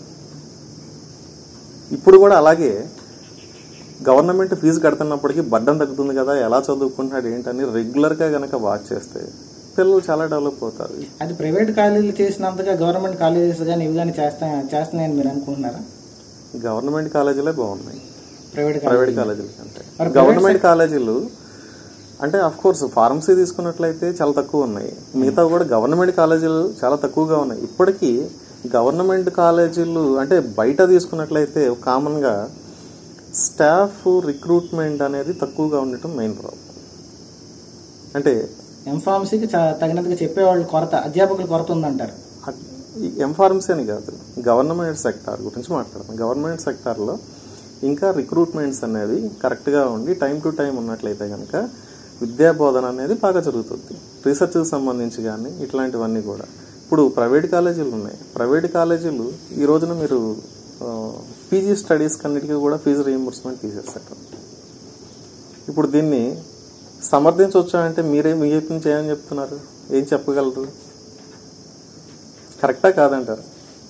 ఇప్పుడు కూడా అలాగే గవర్నమెంట్ ఫీజు కడుతున్నప్పటికీ బడ్డం తగ్గుతుంది కదా ఎలా చదువుకుంటున్నాడు ఏంటని రెగ్యులర్ గా గనక వాచ్ చేస్తే పిల్లలు చాలా డెవలప్ అవుతారు అది ప్రైవేట్ కాలేజీలు చేసినంతగా గవర్నమెంట్ కాలేజెస్ కానీ ఇవి కానీ చేస్తా చేస్తున్నాయని మీరు అనుకుంటున్నారా గవర్నమెంట్ కాలేజీలే బాగున్నాయి ప్రైవేట్ ప్రైవేట్ కాలేజీల కంటే గవర్నమెంట్ కాలేజీలు అంటే అఫ్ కోర్స్ ఫార్మసీ తీసుకున్నట్లయితే చాలా తక్కువ ఉన్నాయి మిగతా కూడా గవర్నమెంట్ కాలేజీలు చాలా తక్కువగా ఉన్నాయి ఇప్పటికీ గవర్నమెంట్ కాలేజీలు అంటే బయట తీసుకున్నట్లయితే కామన్ గా స్టాఫ్ రిక్రూట్మెంట్ అనేది తక్కువగా ఉండటం మెయిన్ ప్రాబ్లం అంటే ఎంఫార్మసీకి చ- తగినంతగా చెప్పేవాళ్ళు కొరత అధ్యాపకుల కొరత ఉందంటారు ఎంఫార్మసీ అని కాదు గవర్నమెంట్ సెక్టార్ గురించి మాట్లాడతాం గవర్నమెంట్ సెక్టార్లో ఇంకా రిక్రూట్మెంట్స్ అనేవి కరెక్ట్గా ఉండి టైం టు టైం ఉన్నట్లయితే కనుక విద్యా బోధన అనేది బాగా జరుగుతుంది రీసెర్చ్కి సంబంధించి కానీ ఇట్లాంటివన్నీ కూడా ఇప్పుడు ప్రైవేట్ కాలేజీలు ఉన్నాయి ప్రైవేట్ కాలేజీలు ఈ రోజున మీరు పీజీ స్టడీస్ కన్నిటికీ కూడా ఫీజు రీఎంబర్స్మెంట్ తీసేస్తారు ఇప్పుడు దీన్ని సమర్థించవచ్చా అంటే మీరే మీ వైపు నుంచి ఏమని చెప్తున్నారు ఏం చెప్పగలరు కరెక్టా కాదంటారు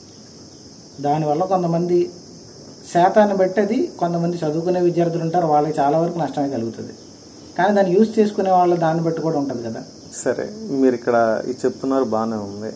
దానివల్ల కొంతమంది శాతాన్ని బట్టి అది కొంతమంది చదువుకునే విద్యార్థులు ఉంటారు వాళ్ళకి చాలా వరకు నష్టమే కలుగుతుంది కానీ దాన్ని యూజ్ చేసుకునే వాళ్ళ దాన్ని బట్టి కూడా ఉంటుంది కదా సరే మీరు ఇక్కడ ఇది చెప్తున్నారు బాగానే ఉంది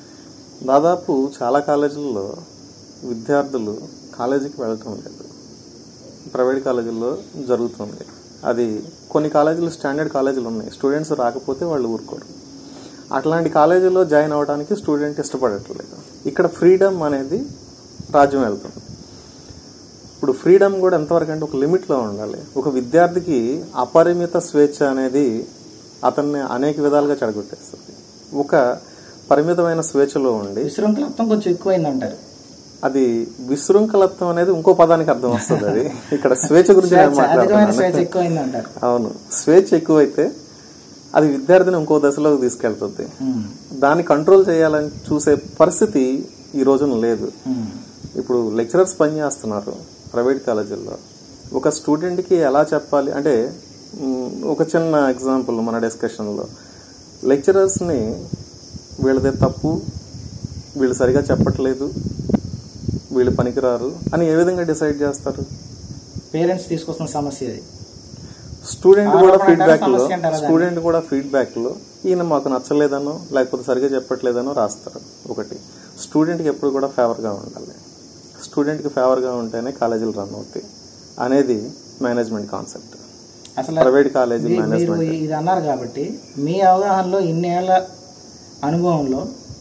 దాదాపు చాలా కాలేజీల్లో విద్యార్థులు కాలేజీకి వెళ్ళటం లేదు ప్రైవేట్ కాలేజీల్లో జరుగుతుంది అది కొన్ని కాలేజీలు స్టాండర్డ్ కాలేజీలు ఉన్నాయి స్టూడెంట్స్ రాకపోతే వాళ్ళు ఊరుకోరు అట్లాంటి కాలేజీలో జాయిన్ అవ్వడానికి స్టూడెంట్ ఇష్టపడట్లేదు ఇక్కడ ఫ్రీడమ్ అనేది రాజ్యం వెళ్తుంది ఇప్పుడు ఫ్రీడమ్ కూడా ఎంతవరకు అంటే ఒక లిమిట్లో ఉండాలి ఒక విద్యార్థికి అపరిమిత స్వేచ్ఛ అనేది అతన్ని అనేక విధాలుగా చెడగొట్టేస్తుంది ఒక పరిమితమైన స్వేచ్ఛలో ఉండి విశృంఖలత్వం కొంచెం ఎక్కువైంది అంటారు అది విశృంఖలత్వం అనేది ఇంకో పదానికి అర్థం వస్తుంది అది ఇక్కడ స్వేచ్ఛ గురించి నేను అధికమైన మాట్లాడుతున్నాను స్వేచ్ఛ ఎక్కువైంది అంటారు అవును స్వేచ్ఛ ఎక్కువైతే అది విద్యార్థిని ఇంకో దశలోకి తీసుకెళ్తుంది ఉమ్, దాన్ని కంట్రోల్ చేయాలని చూసే పరిస్థితి ఈ రోజున లేదు ఉమ్, ఇప్పుడు ఇప్పుడు లెక్చరర్స్ పనిచేస్తున్నారు ప్రైవేట్ కాలేజీల్లో ఒక స్టూడెంట్కి ఎలా చెప్పాలి అంటే మ్, ఒక చిన్న ఎగ్జాంపుల్ మన డిస్కషన్లో లెక్చరర్స్ని వీళ్ళదే తప్పు వీళ్ళు సరిగా చెప్పట్లేదు వీళ్ళు పనికిరారు అని ఏ విధంగా డిసైడ్ చేస్తారు పేరెంట్స్ తీసుకొస్తున్న సమస్య అది స్టూడెంట్ కూడా ఆరోపణ అంటారా, ఫీడ్బ్యాక్ లో సమస్య అంటారా దాన్ని? స్టూడెంట్ కూడా ఫీడ్బ్యాక్ లో ఈయన మాకు నచ్చలేదనో లేకపోతే సరిగా చెప్పట్లేదనో రాస్తారు ఒకటి స్టూడెంట్ కి ఎప్పుడు కూడా ఫేవర్ గా ఉండాలి స్టూడెంట్ కి ఫేవర్ గా ఉంటేనే కాలేజీలు రన్ అవుతాయి అనేది మేనేజ్మెంట్ కాన్సెప్ట్ అసలు ప్రైవేట్ కాలేజీ మీ- మీరు మేనేజ్మెంట్ ఇది అన్నారు కాబట్టి మీ అవగాహనలో ఇన్నేళ్ల అనుభవంలో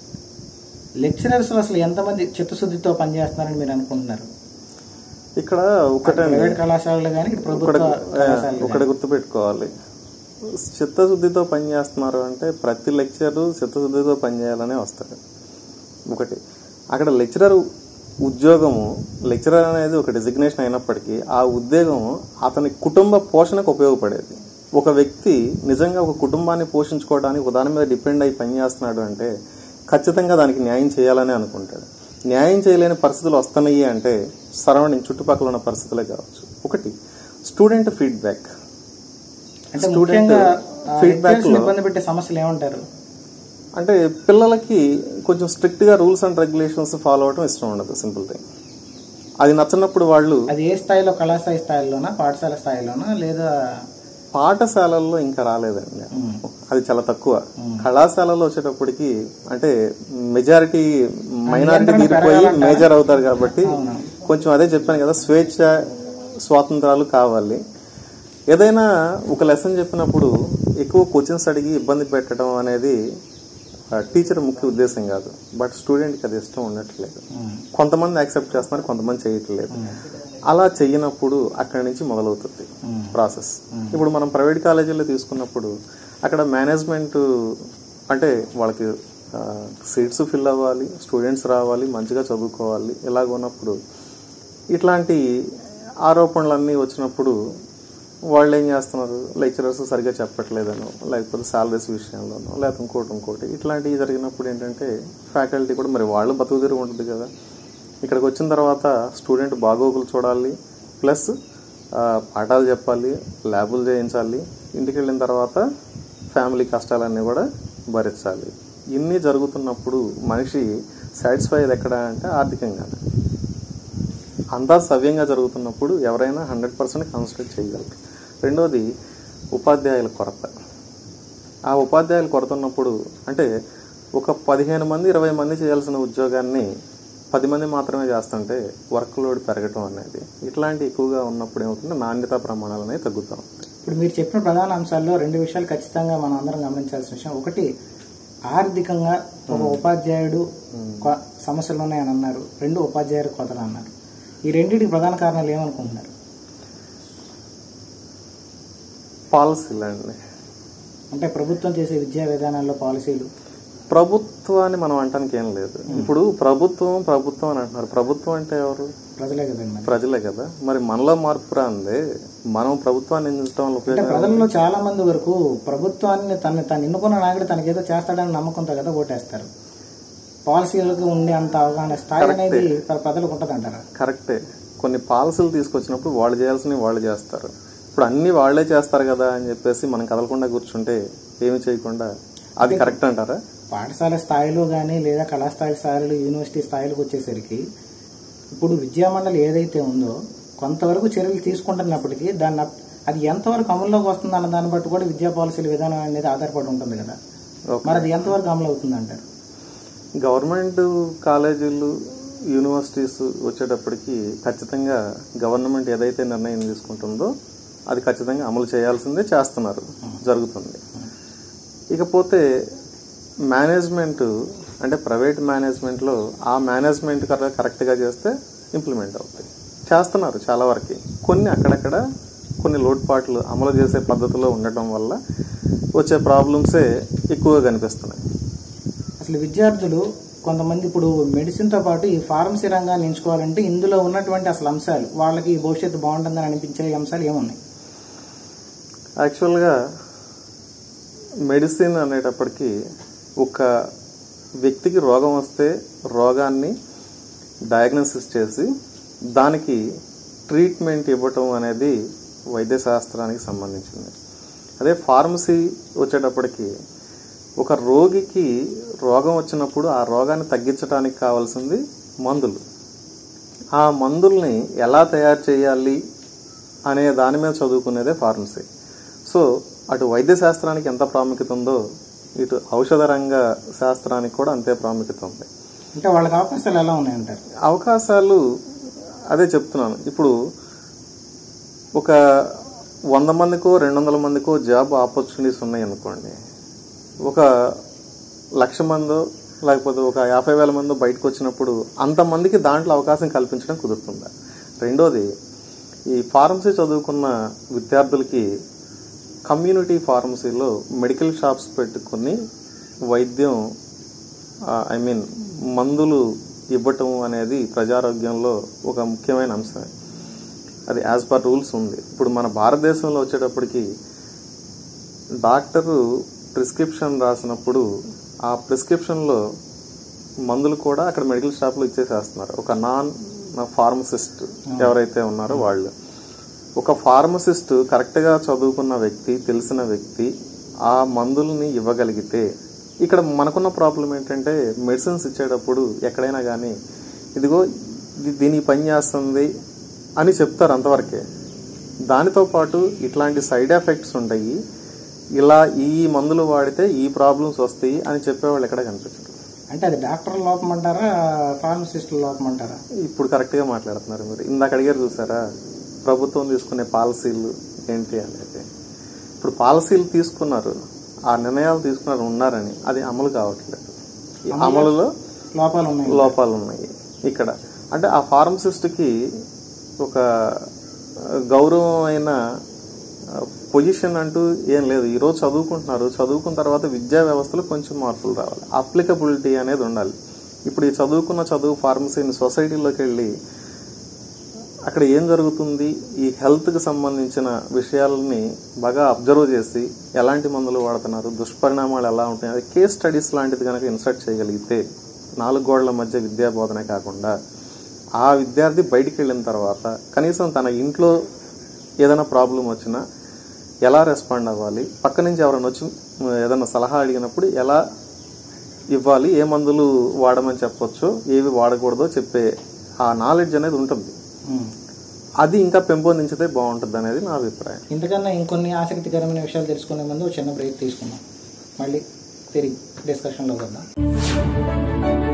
లెక్చరర్స్ అసలు ఎంతమంది చిత్తశుద్ధితో పనిచేస్తున్నారని మీరు అనుకుంటున్నారు ఇక్కడ ఒకటండి ప్రైవేట్ కళాశాలలు కానీ ఇక్కడ ప్రభుత్వ కళాశాలలు ఒకటి గుర్తుపెట్టుకోవాలి చిత్తశుద్ధితో పనిచేస్తున్నారు అంటే ప్రతి లెక్చరు చిత్తశుద్ధితో పనిచేయాలనే వస్తాడు ఒకటి అక్కడ లెక్చరర్ ఉద్యోగము లెక్చరర్ అనేది ఒక డిజిగ్నేషన్ అయినప్పటికీ ఆ ఉద్యోగము అతని కుటుంబ పోషణకు ఉపయోగపడేది ఒక వ్యక్తి నిజంగా ఒక కుటుంబాన్ని పోషించుకోవడానికి ఒక దాని మీద డిపెండ్ అయి పనిచేస్తున్నాడు అంటే ఖచ్చితంగా దానికి న్యాయం చేయాలని అనుకుంటాడు న్యాయం చేయలేని పరిస్థితులు వస్తున్నాయి అంటే సరౌండింగ్ చుట్టుపక్కల ఉన్న పరిస్థితులే కావచ్చు ఒకటి స్టూడెంట్ ఫీడ్బ్యాక్ అంటే Student ముఖ్యంగా feedback లెక్చరర్స్ లో- ఇబ్బంది పెట్టే సమస్యలు ఏమంటారు అంటే పిల్లలకి కొంచెం స్ట్రిక్ట్ గా రూల్స్ అండ్ రెగ్యులేషన్స్ ఫాలో అవడం ఇష్టం ఉండదు సింపుల్ థింగ్ అది నచ్చినప్పుడు వాళ్ళు అది ఏ స్థాయిలో కళాస్థాయి స్థాయిలోనా పాఠశాల స్థాయిలోనా లేదా పాఠశాలల్లో ఇంకా రాలేదండి అది చాలా తక్కువ కళాశాలలో వచ్చేటప్పటికి అంటే మెజారిటీ మైనారిటీ నియంత్రణ తీరిపోయి పెరగాలంటారా? మేజర్ అవుతారు కాబట్టి అవును. కొంచెం అదే చెప్పాను కదా స్వేచ్ఛ స్వాతంత్రాలు కావాలి ఏదైనా ఒక లెసన్ చెప్పినప్పుడు ఎక్కువ క్వశ్చన్స్ అడిగి ఇబ్బంది పెట్టడం అనేది టీచర్ ముఖ్య ఉద్దేశం కాదు బట్ స్టూడెంట్కి అది ఇష్టం ఉండట్లేదు కొంతమంది యాక్సెప్ట్ చేస్తున్నారు కొంతమంది చేయట్లేదు అలా చెయ్యనప్పుడు అక్కడి నుంచి మొదలవుతుంది ప్రాసెస్ ఇప్పుడు మనం ప్రైవేట్ కాలేజీలో తీసుకున్నప్పుడు అక్కడ మేనేజ్మెంట్ అంటే వాళ్ళకి సీట్స్ ఫిల్ అవ్వాలి స్టూడెంట్స్ రావాలి మంచిగా చదువుకోవాలి ఇలాగ ఉన్నప్పుడు ఇట్లాంటి ఆరోపణలన్నీ వచ్చినప్పుడు వాళ్ళు ఏం చేస్తున్నారు లెక్చరర్స్ సరిగా చెప్పట్లేదనో లేకపోతే సాలరీస్ విషయంలోనో లేకపోతే ఇంకోటి ఇంకోటి ఇట్లాంటివి జరిగినప్పుడు ఏంటంటే ఫ్యాకల్టీ కూడా మరి వాళ్ళు బతుకుదెరువు ఉంటుంది కదా ఇక్కడికి వచ్చిన తర్వాత స్టూడెంట్ బాగోగులు చూడాలి ప్లస్ పాఠాలు చెప్పాలి ల్యాబులు చేయించాలి ఇంటికి వెళ్ళిన తర్వాత ఫ్యామిలీ కష్టాలన్నీ కూడా భరించాలి ఇన్ని జరుగుతున్నప్పుడు మనిషి సాటిస్ఫై ఎక్కడ అంటే ఆర్థికంగానే అంతా సవ్యంగా జరుగుతున్నప్పుడు ఎవరైనా హండ్రెడ్ పర్సెంట్ కాన్సన్ట్రేట్ చేయగలరు రెండోది ఉపాధ్యాయుల కొరత ఆ ఉపాధ్యాయుల కొరత ఉన్నప్పుడు అంటే ఒక పదిహేను మంది ఇరవై మంది చేయాల్సిన ఉద్యోగాన్ని పది మంది మాత్రమే చేస్తుంటే వర్క్ లోడ్ పెరగటం అనేది ఇట్లాంటి ఎక్కువగా ఉన్నప్పుడు ఏమవుతుంది నాణ్యతా ప్రమాణాలు అనేవి తగ్గుతూ ఉంటాయి ఇప్పుడు మీరు చెప్పిన ప్రధాన అంశాల్లో రెండు విషయాలు ఖచ్చితంగా మనం అందరం గమనించాల్సిన విషయం ఒకటి ఆర్థికంగా ఒక ఉపాధ్యాయుడు కొ- సమస్యలు ఉన్నాయని అన్నారు రెండు ఉపాధ్యాయుడు కొతలు అన్నారు ఈ రెండింటికి ప్రధాన కారణాలు ఏమనుకుంటున్నారు పాలసీలు అండి అంటే ప్రభుత్వం చేసే విద్యా విధానాల్లో పాలసీలు ప్రభుత్వాన్ని మనం అంటానికి ఏం లేదు ఇప్పుడు ప్రభుత్వం ప్రభుత్వం అని అంటున్నారు ప్రభుత్వం అంటే ఎవరు ప్రజలే కదండి మరి ప్రజలే కదా మరి మనలో మార్పు రాందే మనం ప్రభుత్వాన్ని ఎన్నించడం వల్ల అంటే ఉపయోగం ప్రజల్లో చాలా మంది వరకు ప్రభుత్వాన్ని తను తను ఎన్నుకున్న నాయకుడు తనకేదో చేస్తాడని నమ్మకంతో కదా ఓటేస్తారు పాలసీలకు ఉండే అంత అవగాహన స్థాయి అనేది ప్ర- ప్రజలకు ఉంటుందంటారా కరెక్టే కొన్ని పాలసీలు తీసుకొచ్చినప్పుడు వాళ్ళు చేయాల్సినవి వాళ్ళు చేస్తారు ఇప్పుడు అన్ని వాళ్ళే చేస్తారు కదా అని చెప్పేసి మనం కదలకుండా కూర్చుంటే ఏమి చేయకుండా అది కరెక్ట్ అంటారా పాఠశాల స్థాయిలో కానీ లేదా కళాస్థాయి స్థాయిలో యూనివర్సిటీ స్థాయిలోకి వచ్చేసరికి ఇప్పుడు విద్యామండలి ఏదైతే ఉందో కొంతవరకు చర్యలు తీసుకుంటున్నప్పటికీ దాన్ని అప్- అది ఎంతవరకు అమల్లోకి వస్తుంది అన్న దాన్ని బట్టి కూడా విద్యా పాలసీల విధానం అనేది ఆధారపడి ఉంటుంది కదా ఓకే. మరి అది ఎంతవరకు అమలు అవుతుంది అంటారు గవర్నమెంట్ కాలేజీలు యూనివర్సిటీస్ వచ్చేటప్పటికి ఖచ్చితంగా గవర్నమెంట్ ఏదైతే నిర్ణయం తీసుకుంటుందో అది ఖచ్చితంగా అమలు చేయాల్సిందే చేస్తున్నారు జరుగుతుంది ఇకపోతే మేనేజ్మెంట్ అంటే ప్రైవేట్ మేనేజ్మెంట్లో ఆ మేనేజ్మెంట్ కర- కరెక్ట్గా చేస్తే ఇంప్లిమెంట్ అవుతాయి చేస్తున్నారు చాలా వరకు కొన్ని అక్కడక్కడ కొన్ని లోటుపాట్లు అమలు చేసే పద్ధతిలో ఉండటం వల్ల వచ్చే ప్రాబ్లమ్సే ఎక్కువగా కనిపిస్తున్నాయి అసలు విద్యార్థులు కొంతమంది ఇప్పుడు మెడిసిన్తో పాటు ఈ ఫార్మసీ రంగాన్ని ఎంచుకోవాలంటే ఇందులో ఉన్నటువంటి అసలు అంశాలు వాళ్ళకి ఈ భవిష్యత్తు బాగుంటుందని అనిపించే అంశాలు ఏమున్నాయి యాక్చువల్గా మెడిసిన్ అనేటప్పటికీ ఒక వ్యక్తికి రోగం వస్తే రోగాన్ని డయాగ్నోసిస్ చేసి దానికి ట్రీట్మెంట్ ఇవ్వటం అనేది వైద్య శాస్త్రానికి సంబంధించింది అదే ఫార్మసీ వచ్చేటప్పటికి ఒక రోగికి రోగం వచ్చినప్పుడు ఆ రోగాన్ని తగ్గించడానికి కావాల్సింది మందులు ఆ మందుల్ని ఎలా తయారు చేయాలి అనే దాని మీద చదువుకునేదే ఫార్మసీ సో అటు వైద్య శాస్త్రానికి ఎంత ప్రాముఖ్యత ఉందో ఇటు ఔషధ రంగ శాస్త్రానికి కూడా అంతే ప్రాముఖ్యత ఉంది అంటే వాళ్ళకి అవకాశాలు ఎలా ఉన్నాయంటారు అవకాశాలు అదే చెప్తున్నాను ఇప్పుడు ఒక వంద మందికో రెండు వందల మందికో జాబ్ ఆపర్చునిటీస్ ఉన్నాయి అనుకోండి ఒక లక్ష మందో లేకపోతే ఒక యాభై వేల మందో బయటకు వచ్చినప్పుడు అంతమందికి దాంట్లో అవకాశం కల్పించడం కుదురుతుందా రెండోది ఈ ఫార్మసీ చదువుకున్న విద్యార్థులకి కమ్యూనిటీ ఫార్మసీలో మెడికల్ షాప్స్ పెట్టుకొని వైద్యం ఐ మీన్ మందులు ఇవ్వటం అనేది ప్రజారోగ్యంలో ఒక ముఖ్యమైన అంశం అది యాజ్ పర్ రూల్స్ ఉంది ఇప్పుడు మన భారతదేశంలో వచ్చేటప్పటికి డాక్టరు ప్రిస్క్రిప్షన్ రాసినప్పుడు ఆ ప్రిస్క్రిప్షన్లో మందులు కూడా అక్కడ మెడికల్ షాప్లో ఇచ్చేసేస్తున్నారు ఒక నాన్ ఫార్మసిస్ట్ ఎవరైతే ఉన్నారో వాళ్ళు ఒక ఫార్మసిస్ట్ కరెక్ట్గా చదువుకున్న వ్యక్తి తెలిసిన వ్యక్తి ఆ మందుల్ని ఇవ్వగలిగితే ఇక్కడ మనకున్న ప్రాబ్లం ఏంటంటే మెడిసిన్స్ ఇచ్చేటప్పుడు ఎక్కడైనా కానీ ఇదిగో ఇది దీని పని చేస్తుంది అని చెప్తారు అంతవరకే దానితో పాటు ఇట్లాంటి సైడ్ ఎఫెక్ట్స్ ఉంటాయి ఇలా ఈ మందులు వాడితే ఈ ప్రాబ్లమ్స్ వస్తాయి అని చెప్పేవాళ్ళు ఎక్కడ కనిపించరు అంటే అది డాక్టర్ లోపం అంటారా ఫార్మసిస్టుల లోపం అంటారా ఇప్పుడు కరెక్ట్గా మాట్లాడుతున్నారు మీరు ఇందాక అడిగారు చూసారా ప్రభుత్వం తీసుకునే పాలసీలు ఏంటి అనేది ఇప్పుడు పాలసీలు తీసుకున్నారు ఆ నిర్ణయాలు తీసుకున్నారు ఉన్నారని అది అమలు కావట్లేదు ఈ అమలులో లోపాలు ఉన్నాయి లోపాలు ఉన్నాయి ఇక్కడ అంటే ఆ ఫార్మసిస్ట్కి ఒక గౌరవమైన పొజిషన్ అంటూ ఏం లేదు ఈరోజు చదువుకుంటున్నారు చదువుకున్న తర్వాత విద్యా వ్యవస్థలో కొంచెం మార్పులు రావాలి అప్లికబిలిటీ అనేది ఉండాలి ఇప్పుడు ఈ చదువుకున్న చదువు ఫార్మసీని సొసైటీలోకి వెళ్ళి అక్కడ ఏం జరుగుతుంది ఈ హెల్త్కి సంబంధించిన విషయాలని బాగా అబ్జర్వ్ చేసి ఎలాంటి మందులు వాడుతున్నారు దుష్పరిణామాలు ఎలా ఉంటాయి అది కేస్ స్టడీస్ లాంటిది కనుక ఇన్సర్ట్ చేయగలిగితే నాలుగు గోడల మధ్య విద్యా బోధనే కాకుండా ఆ విద్యార్థి బయటికి వెళ్ళిన తర్వాత కనీసం తన ఇంట్లో ఏదైనా ప్రాబ్లం వచ్చినా ఎలా రెస్పాండ్ అవ్వాలి పక్క నుంచి ఎవరైనా వచ్చి ఏదైనా సలహా అడిగినప్పుడు ఎలా ఇవ్వాలి ఏ మందులు వాడమని చెప్పొచ్చో ఏవి వాడకూడదో చెప్పే ఆ నాలెడ్జ్ అనేది ఉంటుంది ఉమ్. అది ఇంకా పెంపొందించితే బాగుంటుంది అనేది నా అభిప్రాయం ఇంతకన్నా ఇంకొన్ని ఆసక్తికరమైన విషయాలు తెలుసుకునే ముందు ఒక చిన్న బ్రేక్ తీసుకుందాం మళ్ళీ తిరిగి డిస్కషన్లో వద్దాం